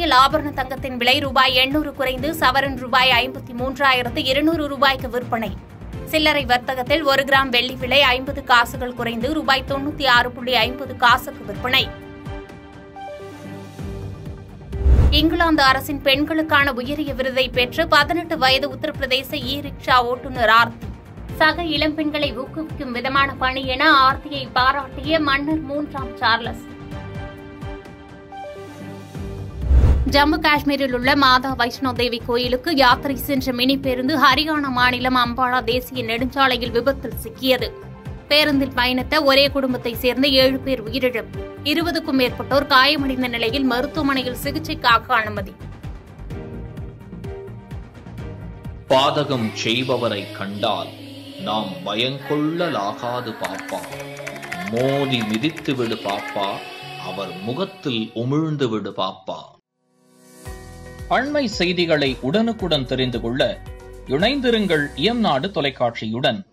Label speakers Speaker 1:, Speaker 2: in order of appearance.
Speaker 1: தமிழகத்தில் ஆபரண தங்கத்தின் விலை ரூபாய் எண்ணூறு குறைந்து சவரன் ரூபாய் ஐம்பத்தி மூன்றாயிரத்து இருநூறு ரூபாய்க்கு விற்பனை சில்லறை வர்த்தகத்தில் ஒரு கிராம் வெள்ளி விலை ஐம்பது காசுகள் குறைந்து ரூபாய் தொண்ணூத்தி ஆறு புள்ளி ஐம்பது காசுக்கு விற்பனை இங்கிலாந்து அரசின் பெண்களுக்கான உயரிய விருதை பெற்று பதினெட்டு வயது உத்தரப்பிரதேச இ ரிக்ஷா ஓட்டுநர் ஆர்த்தி சக இளம்பெண்களை ஊக்குவிக்கும் விதமான பணி என ஆர்த்தியை பாராட்டிய மன்னர் மூன்றாம் சார்லஸ் ஜம்மு காஷ்மீரில் உள்ள மாதா வைஷ்ணோ தேவி கோயிலுக்கு யாத்திரை சென்ற மினி பேருந்து ஹரியானா மாநிலம் அம்பாலா தேசிய நெடுஞ்சாலையில் விபத்தில் சிக்கியது பேருந்தில் பயணித்த ஒரே குடும்பத்தைச் சேர்ந்த ஏழு பேர் உயிரிழப்பு இருபதுக்கும் மேற்பட்டோர் காயமடைந்த நிலையில் மருத்துவமனையில் சிகிச்சைக்காக அனுமதி
Speaker 2: பாதகம் செய்பவரை கண்டால் நாம் பயங்கொள்ளலாகாது பாப்பா மோதி மிதித்து விடு பாப்பா அவர் முகத்தில் உமிழ்ந்து விடு பாப்பா அண்மை செய்திகளை உடனுக்குடன் தெரிந்து கொள்ள இணைந்திருங்கள் இயம்நாடு தொலைக்காட்சியுடன்